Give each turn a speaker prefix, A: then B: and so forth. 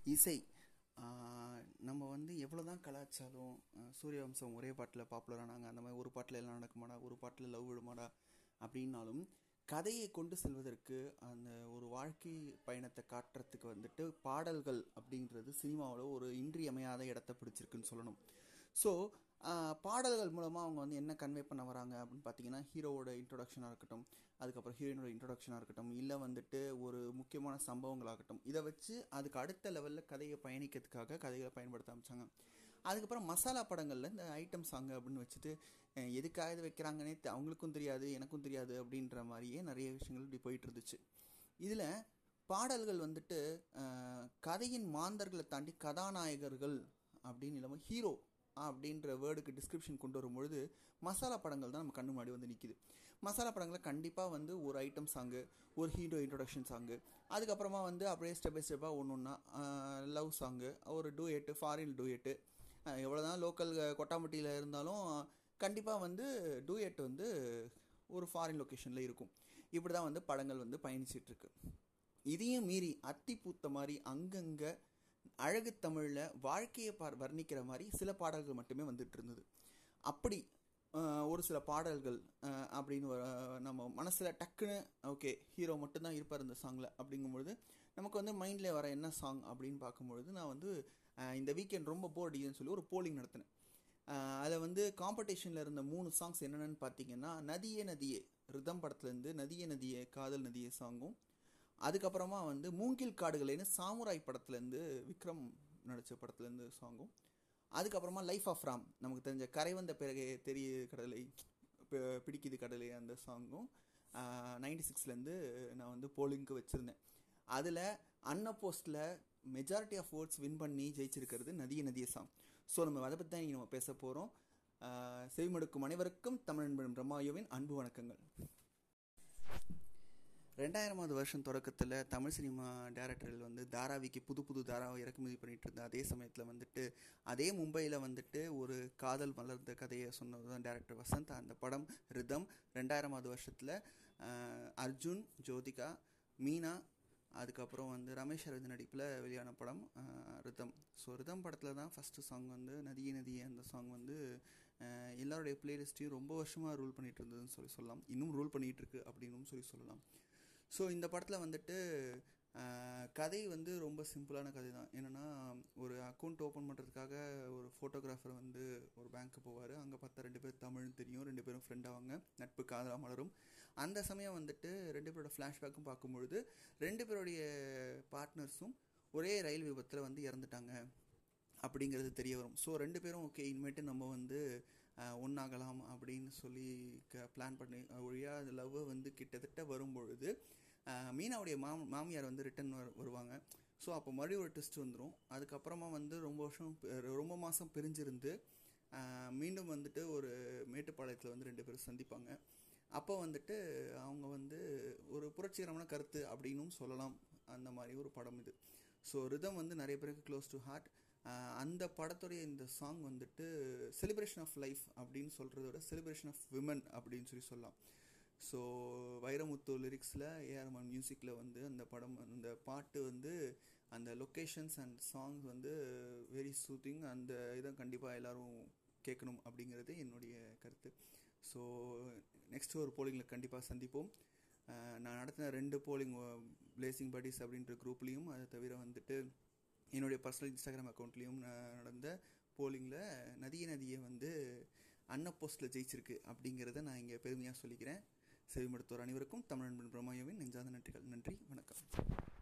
A: இசை நம்ம வந்து எவ்வளோ தான் கலாச்சாரம் சூரியவம்சம் ஒரே பாட்டில் பாப்புலர் ஆனாங்க அந்த மாதிரி ஒரு பாட்டில் எல்லாம் நடக்குமாடா ஒரு பாட்டில் லவ் விடுமாடா அப்படின்னாலும் கதையை கொண்டு செல்வதற்கு அந்த ஒரு வாழ்க்கை பயணத்தை காட்டுறதுக்கு வந்துட்டு பாடல்கள் அப்படின்றது சினிமாவில் ஒரு இன்றியமையாத இடத்த பிடிச்சிருக்குன்னு சொல்லணும் ஸோ பாடல்கள் மூலமாக அவங்க வந்து என்ன கன்வே பண்ண வராங்க அப்படின்னு பார்த்தீங்கன்னா ஹீரோவோட இன்ட்ரொடக்ஷனாக இருக்கட்டும் அதுக்கப்புறம் ஹீரோயினோட இன்ட்ரொடக்ஷனாக இருக்கட்டும் இல்லை வந்துட்டு ஒரு முக்கியமான சம்பவங்களாகட்டும் இதை வச்சு அதுக்கு அடுத்த லெவலில் கதையை பயணிக்கிறதுக்காக கதைகளை பயன்படுத்த ஆரம்பிச்சாங்க அதுக்கப்புறம் மசாலா படங்களில் இந்த ஐட்டம் சாங் அப்படின்னு வச்சுட்டு எதுக்காக இது வைக்கிறாங்கன்னே அவங்களுக்கும் தெரியாது எனக்கும் தெரியாது அப்படின்ற மாதிரியே நிறைய விஷயங்கள் இப்படி போயிட்டு இருந்துச்சு இதில் பாடல்கள் வந்துட்டு கதையின் மாந்தர்களை தாண்டி கதாநாயகர்கள் அப்படின்னு இல்லாமல் ஹீரோ அப்படின்ற வேர்டுக்கு டிஸ்கிரிப்ஷன் கொண்டு வரும்பொழுது மசாலா படங்கள் தான் நம்ம கண்ணு முன்னாடி வந்து நிற்கிது மசாலா படங்களில் கண்டிப்பாக வந்து ஒரு ஐட்டம் சாங்கு ஒரு ஹீரோ இன்ட்ரொடக்ஷன் சாங்கு அதுக்கப்புறமா வந்து அப்படியே ஸ்டெப் பை ஸ்டெப்பாக ஒன்று ஒன்றா லவ் சாங்கு ஒரு டூயெட்டு ஃபாரின் டூயெட்டு எவ்வளோ தான் லோக்கல் கொட்டாம்பட்டியில் இருந்தாலும் கண்டிப்பாக வந்து டூயெட் வந்து ஒரு ஃபாரின் லொக்கேஷனில் இருக்கும் இப்படி தான் வந்து படங்கள் வந்து பயணிச்சிட்ருக்கு இதையும் மீறி அத்தி பூத்த மாதிரி அங்கங்கே அழகு தமிழில் வாழ்க்கையை பார் வர்ணிக்கிற மாதிரி சில பாடல்கள் மட்டுமே வந்துட்டு இருந்தது அப்படி ஒரு சில பாடல்கள் அப்படின்னு நம்ம மனசில் டக்குன்னு ஓகே ஹீரோ மட்டும்தான் இருப்பார் இந்த சாங்கில் அப்படிங்கும்பொழுது நமக்கு வந்து மைண்டில் வர என்ன சாங் அப்படின்னு பார்க்கும்பொழுது நான் வந்து இந்த வீக்கெண்ட் ரொம்ப போர் அடிக்குதுன்னு சொல்லி ஒரு போலிங் நடத்தினேன் அதில் வந்து காம்படிஷனில் இருந்த மூணு சாங்ஸ் என்னென்னு பார்த்தீங்கன்னா நதியே நதியே ரிதம் படத்துலேருந்து நதியே நதியே காதல் நதியே சாங்கும் அதுக்கப்புறமா வந்து மூங்கில் காடுகளேன்னு சாமுராய் படத்துலேருந்து விக்ரம் நடித்த படத்துலேருந்து சாங்கும் அதுக்கப்புறமா லைஃப் ஆஃப் ராம் நமக்கு தெரிஞ்ச கரை வந்த பிறகு தெரிய கடலை பிடிக்குது கடலை அந்த சாங்கும் நைன்டி சிக்ஸ்லேருந்து நான் வந்து போலிங்க்கு வச்சுருந்தேன் அதில் அன்ன போஸ்ட்டில் மெஜாரிட்டி ஆஃப் ஓட்ஸ் வின் பண்ணி ஜெயிச்சிருக்கிறது நதிய நதிய சாங் ஸோ நம்ம அதை பற்றி தான் நம்ம பேச போகிறோம் செவிமடுக்கும் அனைவருக்கும் தமிழ் நண்பன் பிரம்மாயோவின் அன்பு வணக்கங்கள் ரெண்டாயிரமாவது வருஷம் தொடக்கத்தில் தமிழ் சினிமா டேரக்டர்கள் வந்து தாராவிக்கு புது புது தாராவை இறக்குமதி பண்ணிட்டு இருந்த அதே சமயத்தில் வந்துட்டு அதே மும்பையில் வந்துட்டு ஒரு காதல் மலர்ந்த கதையை சொன்னது தான் டேரக்டர் வசந்த் அந்த படம் ரிதம் ரெண்டாயிரமாவது வருஷத்தில் அர்ஜுன் ஜோதிகா மீனா அதுக்கப்புறம் வந்து ரமேஷ் அரவிந்த் நடிப்பில் வெளியான படம் ரிதம் ஸோ ரிதம் படத்தில் தான் ஃபஸ்ட்டு சாங் வந்து நதியே நதியே அந்த சாங் வந்து எல்லாருடைய பிளேலிஸ்ட்டையும் ரொம்ப வருஷமாக ரூல் பண்ணிகிட்டு இருந்ததுன்னு சொல்லி சொல்லலாம் இன்னும் ரூல் பண்ணிகிட்டு இருக்கு அப்படின்னு சொல்லி சொல்லலாம் ஸோ இந்த படத்தில் வந்துட்டு கதை வந்து ரொம்ப சிம்பிளான கதை தான் என்னென்னா ஒரு அக்கௌண்ட் ஓப்பன் பண்ணுறதுக்காக ஒரு ஃபோட்டோகிராஃபர் வந்து ஒரு பேங்க்கு போவார் அங்கே பார்த்தா ரெண்டு பேர் தமிழ் தெரியும் ரெண்டு பேரும் ஃப்ரெண்ட் ஆவாங்க நட்பு காதலாக மலரும் அந்த சமயம் வந்துட்டு ரெண்டு பேரோட ஃப்ளாஷ்பேக்கும் பார்க்கும்பொழுது ரெண்டு பேருடைய பார்ட்னர்ஸும் ஒரே ரயில் விபத்தில் வந்து இறந்துட்டாங்க அப்படிங்கிறது தெரிய வரும் ஸோ ரெண்டு பேரும் ஓகே இனிமேட்டு நம்ம வந்து ஒன்றாகலாம் அப்படின்னு சொல்லி க பிளான் பண்ணி வழியாக அந்த லவ்வை வந்து கிட்டத்தட்ட வரும்பொழுது மீனாவுடைய மாம் மாமியார் வந்து ரிட்டன் வருவாங்க ஸோ அப்போ மறுபடியும் ஒரு டெஸ்ட் வந்துடும் அதுக்கப்புறமா வந்து ரொம்ப வருஷம் ரொம்ப மாதம் பிரிஞ்சிருந்து மீண்டும் வந்துட்டு ஒரு மேட்டுப்பாளையத்தில் வந்து ரெண்டு பேரும் சந்திப்பாங்க அப்போ வந்துட்டு அவங்க வந்து ஒரு புரட்சிகரமான கருத்து அப்படின்னும் சொல்லலாம் அந்த மாதிரி ஒரு படம் இது ஸோ ரிதம் வந்து நிறைய பேருக்கு க்ளோஸ் டு ஹார்ட் அந்த படத்துடைய இந்த சாங் வந்துட்டு செலிப்ரேஷன் ஆஃப் லைஃப் அப்படின்னு சொல்கிறத விட செலிப்ரேஷன் ஆஃப் விமன் அப்படின்னு சொல்லி சொல்லலாம் ஸோ வைரமுத்து லிரிக்ஸில் ஏஆர்எம்என் மியூசிக்கில் வந்து அந்த படம் அந்த பாட்டு வந்து அந்த லொக்கேஷன்ஸ் அண்ட் சாங்ஸ் வந்து வெரி சூத்திங் அந்த இதை கண்டிப்பாக எல்லோரும் கேட்கணும் அப்படிங்கிறது என்னுடைய கருத்து ஸோ நெக்ஸ்ட் ஒரு போலிங்கில் கண்டிப்பாக சந்திப்போம் நான் நடத்தின ரெண்டு போலிங் பிளேசிங் படிஸ் அப்படின்ற குரூப்லேயும் அதை தவிர வந்துட்டு என்னுடைய பர்சனல் இன்ஸ்டாகிராம் அக்கௌண்ட்லேயும் நடந்த போலிங்கில் நதிய நதியை வந்து அன்ன போஸ்ட்டில் ஜெயிச்சிருக்கு அப்படிங்கிறத நான் இங்கே பெருமையாக சொல்லிக்கிறேன் செவிமடுத்தோர் அனைவருக்கும் தமிழ் பிரம்மாயோவின் நெஞ்சாத நன்றிகள் நன்றி வணக்கம்